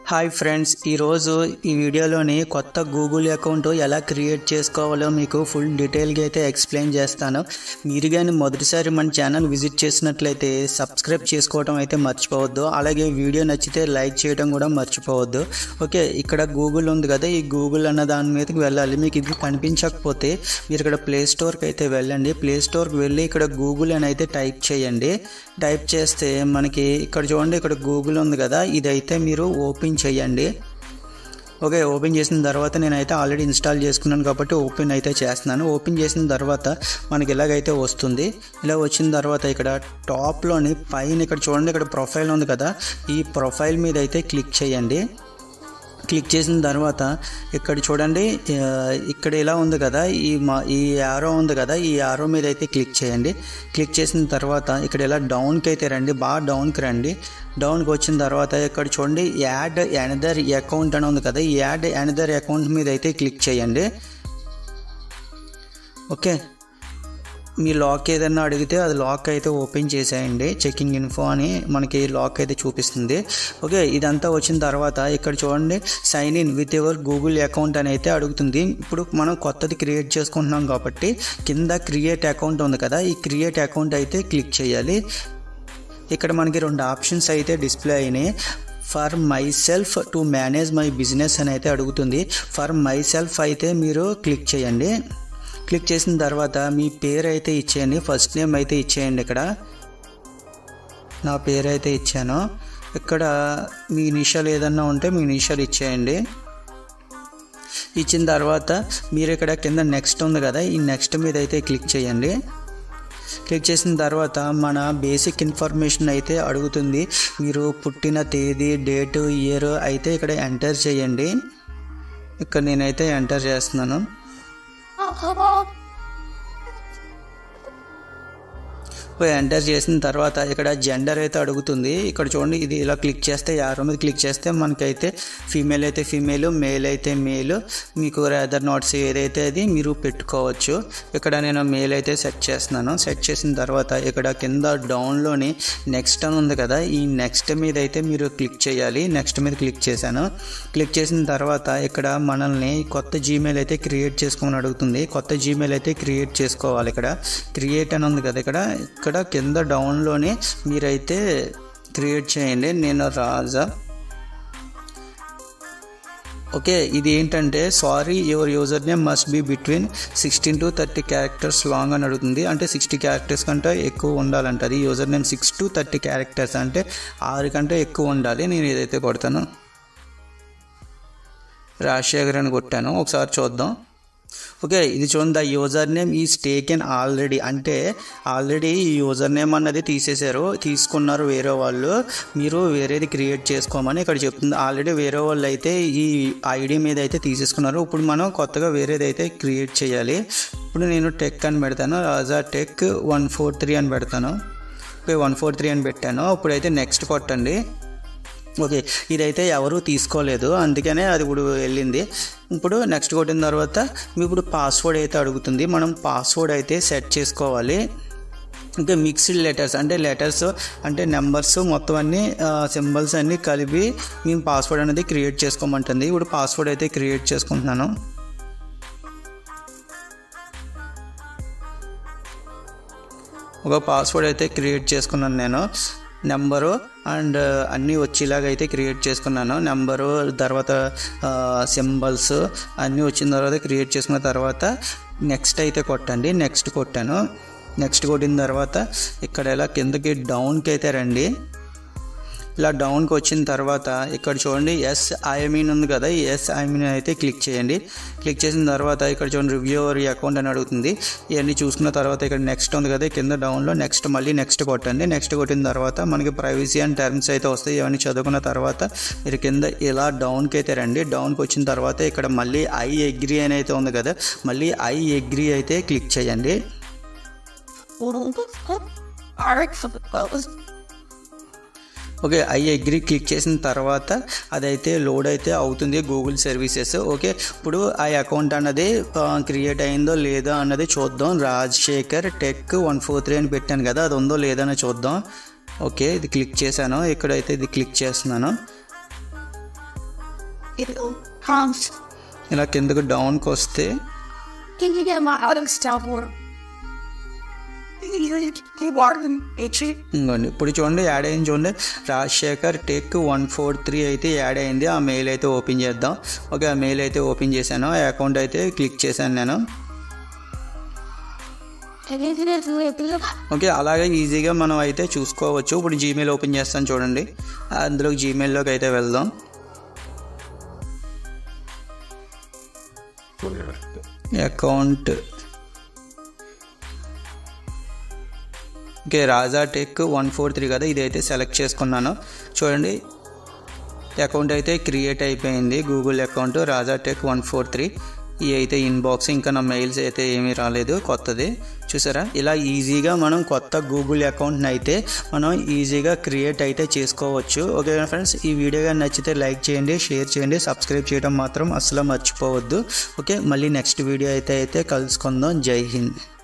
Hi friends ఈరోజు ఈ వీడియోలోని కొత్త గూగుల్ అకౌంట్ ఎలా క్రియేట్ చేసుకోవాలో మీకు ఫుల్ డీటెయిల్గా అయితే ఎక్స్ప్లెయిన్ చేస్తాను మీరు కానీ మొదటిసారి మన ఛానల్ విజిట్ చేసినట్లయితే సబ్స్క్రైబ్ చేసుకోవడం అయితే మర్చిపోవద్దు అలాగే వీడియో నచ్చితే లైక్ చేయడం కూడా మర్చిపోవద్దు ఓకే ఇక్కడ గూగుల్ ఉంది కదా ఈ గూగుల్ అన్న దాని మీదకి వెళ్ళాలి మీకు ఇది కనిపించకపోతే మీరు ఇక్కడ ప్లే స్టోర్కి అయితే వెళ్ళండి ప్లే స్టోర్కి వెళ్ళి ఇక్కడ గూగుల్ అని అయితే టైప్ చేయండి టైప్ చేస్తే మనకి ఇక్కడ చూడండి ఇక్కడ గూగుల్ ఉంది కదా ఇదైతే మీరు ఓపెన్ చేయండి ఓకే ఓపెన్ చేసిన తర్వాత నేనైతే ఆల్రెడీ ఇన్స్టాల్ చేసుకున్నాను కాబట్టి ఓపెన్ అయితే చేస్తున్నాను ఓపెన్ చేసిన తర్వాత మనకి ఇలాగైతే వస్తుంది ఇలా వచ్చిన తర్వాత ఇక్కడ టాప్లోని పైన ఇక్కడ చూడండి ఇక్కడ ప్రొఫైల్ ఉంది కదా ఈ ప్రొఫైల్ మీద అయితే క్లిక్ చేయండి క్లిక్ చేసిన తర్వాత ఇక్కడ చూడండి ఆ, ఇక్కడ ఇలా ఉంది కదా ఈ మా ఈ యారో ఉంది కదా ఈ యారో మీద అయితే క్లిక్ చేయండి క్లిక్ చేసిన తర్వాత ఇక్కడ ఇలా డౌన్కి అయితే రండి బాగా డౌన్కి రండి డౌన్కి వచ్చిన తర్వాత ఇక్కడ చూడండి యాడ్ ఎనదర్ అకౌంట్ అని ఉంది కదా ఈ యాడ్ ఎనదర్ అకౌంట్ మీద అయితే క్లిక్ చేయండి ఓకే మీ లాక్ ఏదైనా అడిగితే అది లాక్ అయితే ఓపెన్ చేసేయండి చెకింగ్ ఇన్ఫో అని మనకి లాక్ అయితే చూపిస్తుంది ఓకే ఇదంతా వచ్చిన తర్వాత ఇక్కడ చూడండి sign in with your Google account అని అయితే అడుగుతుంది ఇప్పుడు మనం కొత్తది క్రియేట్ చేసుకుంటున్నాం కాబట్టి కింద క్రియేట్ అకౌంట్ ఉంది కదా ఈ క్రియేట్ అకౌంట్ అయితే క్లిక్ చేయాలి ఇక్కడ మనకి రెండు ఆప్షన్స్ అయితే డిస్ప్లే అయినాయి for myself to manage my business అని అయితే అడుగుతుంది ఫర్ మై సెల్ఫ్ అయితే మీరు క్లిక్ చేయండి క్లిక్ చేసిన తర్వాత మీ పేరు అయితే ఇచ్చేయండి ఫస్ట్ నేమ్ అయితే ఇచ్చేయండి ఇక్కడ నా పేరు అయితే ఇచ్చాను ఇక్కడ మీ ఇనిషియల్ ఏదన్నా ఉంటే మీ ఇనిషియల్ ఇచ్చేయండి ఇచ్చిన తర్వాత మీరు ఇక్కడ కింద నెక్స్ట్ ఉంది కదా ఈ నెక్స్ట్ మీద అయితే క్లిక్ చేయండి క్లిక్ చేసిన తర్వాత మన బేసిక్ ఇన్ఫర్మేషన్ అయితే అడుగుతుంది మీరు పుట్టిన తేదీ డేటు ఇయర్ అయితే ఇక్కడ ఎంటర్ చేయండి ఇక్కడ నేనైతే ఎంటర్ చేస్తున్నాను ఎంటర్ చేసిన తర్వాత ఇక్కడ జెండర్ అయితే అడుగుతుంది ఇక్కడ చూడండి ఇది ఇలా క్లిక్ చేస్తే యారో మీద క్లిక్ చేస్తే మనకైతే ఫీమేల్ అయితే ఫీమేల్ మేల్ అయితే మేల్ మీకు అదర్ నోట్స్ ఏదైతే అది మీరు పెట్టుకోవచ్చు ఇక్కడ నేను మేల్ అయితే సెట్ చేస్తున్నాను సెట్ చేసిన తర్వాత ఇక్కడ కింద డౌన్లోని నెక్స్ట్ అని ఉంది కదా ఈ నెక్స్ట్ మీద అయితే మీరు క్లిక్ చేయాలి నెక్స్ట్ మీద క్లిక్ చేశాను క్లిక్ చేసిన తర్వాత ఇక్కడ మనల్ని కొత్త జీమెయిల్ అయితే క్రియేట్ చేసుకోమని అడుగుతుంది కొత్త జీమెయిల్ అయితే క్రియేట్ చేసుకోవాలి ఇక్కడ క్రియేట్ అని ఉంది కదా ఇక్కడ ఇక్కడ కింద డౌన్లోనే మీరైతే క్రియేట్ చేయండి నేను రాజా ఓకే ఇది ఏంటంటే sorry your username must be between sixteen to thirty characters long అని అడుగుతుంది అంటే సిక్స్టీ క్యారెక్టర్స్ కంటే ఎక్కువ ఉండాలంట అది username six to thirty characters అంటే ఆరు కంటే ఎక్కువ ఉండాలి నేను ఏదైతే కొడతాను రాజశేఖర్ అని కొట్టాను ఒకసారి చూద్దాం ఓకే ఇది చూడండి the username is taken already అంటే ఆల్రెడీ ఈ యూజర్ నేమ్ అన్నది తీసేశారు తీసుకున్నారు వేరే వాళ్ళు మీరు వేరేది క్రియేట్ చేసుకోమని ఇక్కడ చెప్తుంది ఆల్రెడీ వేరే వాళ్ళు అయితే ఈ ఐడి మీద అయితే తీసేసుకున్నారు ఇప్పుడు మనం కొత్తగా వేరేది అయితే క్రియేట్ చేయాలి ఇప్పుడు నేను టెక్ అని పెడతాను Raja tech one four three అని పెడతాను ఓకే వన్ ఫోర్ త్రీ అని పెట్టాను ఇప్పుడైతే నెక్స్ట్ కొట్టండి ఓకే ఇదైతే ఎవరు తీసుకోలేదు అందుకనే అది ఇప్పుడు వెళ్ళింది ఇప్పుడు నెక్స్ట్ కొట్టిన తర్వాత మీ ఇప్పుడు పాస్వర్డ్ అయితే అడుగుతుంది మనం పాస్వర్డ్ అయితే సెట్ చేసుకోవాలి ఇంకా మిక్స్డ్ లెటర్స్ అంటే లెటర్స్ అంటే నెంబర్స్ మొత్తం అన్ని సింబల్స్ అన్నీ కలిపి మేము పాస్వర్డ్ అనేది క్రియేట్ చేసుకోమంటుంది ఇప్పుడు పాస్వర్డ్ అయితే క్రియేట్ చేసుకుంటున్నాను ఒక పాస్వర్డ్ అయితే క్రియేట్ చేసుకున్నాను నేను నెంబరు అండ్ అన్నీ వచ్చేలాగా అయితే క్రియేట్ చేసుకున్నాను నెంబరు తర్వాత సింబల్స్ అన్నీ వచ్చిన తర్వాత క్రియేట్ చేసుకున్న తర్వాత నెక్స్ట్ అయితే కొట్టండి నెక్స్ట్ కొట్టాను నెక్స్ట్ కొట్టిన తర్వాత ఇక్కడ ఇలా కిందకి డౌన్కి అయితే రండి ఇలా డౌన్కి వచ్చిన తర్వాత ఇక్కడ చూడండి ఎస్ ఐఎమీన్ ఉంది కదా ఈ ఎస్ ఐఎమీన్ అయితే క్లిక్ చేయండి క్లిక్ చేసిన తర్వాత ఇక్కడ చూడండి రివ్యూ అవర్ అకౌంట్ అని అడుగుతుంది ఇవన్నీ చూసుకున్న తర్వాత ఇక్కడ నెక్స్ట్ ఉంది కదా కింద డౌన్లో నెక్స్ట్ మళ్ళీ నెక్స్ట్ కొట్టండి నెక్స్ట్ కొట్టిన తర్వాత మనకి ప్రైవసీ అండ్ టర్మ్స్ అయితే వస్తాయి ఇవన్నీ చదువుకున్న తర్వాత మీరు కింద ఇలా డౌన్కి అయితే రండి డౌన్కి వచ్చిన తర్వాత ఇక్కడ మళ్ళీ ఐ ఎగ్రీ అని అయితే ఉంది కదా మళ్ళీ ఐ ఎగ్రీ అయితే క్లిక్ చేయండి ఓకే ఐ అగ్రి క్లిక్ చేసిన తర్వాత అదైతే లోడ్ అయితే అవుతుంది గూగుల్ సర్వీసెస్ ఓకే ఇప్పుడు ఆ అకౌంట్ అన్నది క్రియేట్ అయిందో లేదో అన్నది చూద్దాం Rajasekhar tech one four three అని పెట్టాను కదా అది ఉందో లేదో అని చూద్దాం ఓకే ఇది క్లిక్ చేశాను ఇక్కడైతే ఇది క్లిక్ చేస్తున్నాను it comes. ఇలా కిందకు డౌన్కి వస్తే Can you get my other stuff or? You are itchy. ఇంకోండి ఇప్పుడు చూడండి యాడ్ అయింది చూడండి Rajasekhar tech one four three అయితే యాడ్ అయింది ఆ మెయిల్ అయితే ఓపెన్ చేద్దాం ఓకే ఆ మెయిల్ అయితే ఓపెన్ చేశాను ఆ అకౌంట్ అయితే క్లిక్ చేశాను నేను And then it's a little okay అలాగే ఈజీగా మనం అయితే చూసుకోవచ్చు ఇప్పుడు జీమెయిల్ ఓపెన్ చేస్తాను చూడండి అందులో జీమెయిల్లోకి అయితే వెళ్దాం account okay Raja tech one four three కదా ఇదైతే సెలెక్ట్ చేసుకున్నాను చూడండి అకౌంట్ అయితే క్రియేట్ అయిపోయింది Google account Raja tech one four three ఈ అయితే ఇన్బాక్స్ ఇంకా నా మెయిల్స్ అయితే ఏమీ రాలేదు కొత్తది చూసారా ఇలా ఈజీగా మనం కొత్త గూగుల్ అకౌంట్ని అయితే మనం ఈజీగా క్రియేట్ అయితే చేసుకోవచ్చు ఓకే ఫ్రెండ్స్ ఈ వీడియో కానీ నచ్చితే లైక్ చేయండి షేర్ చేయండి సబ్స్క్రైబ్ చేయడం మాత్రం అసలు మర్చిపోవద్దు ఓకే మళ్ళీ నెక్స్ట్ వీడియో అయితే అయితే కలుసుకుందాం జై హింద్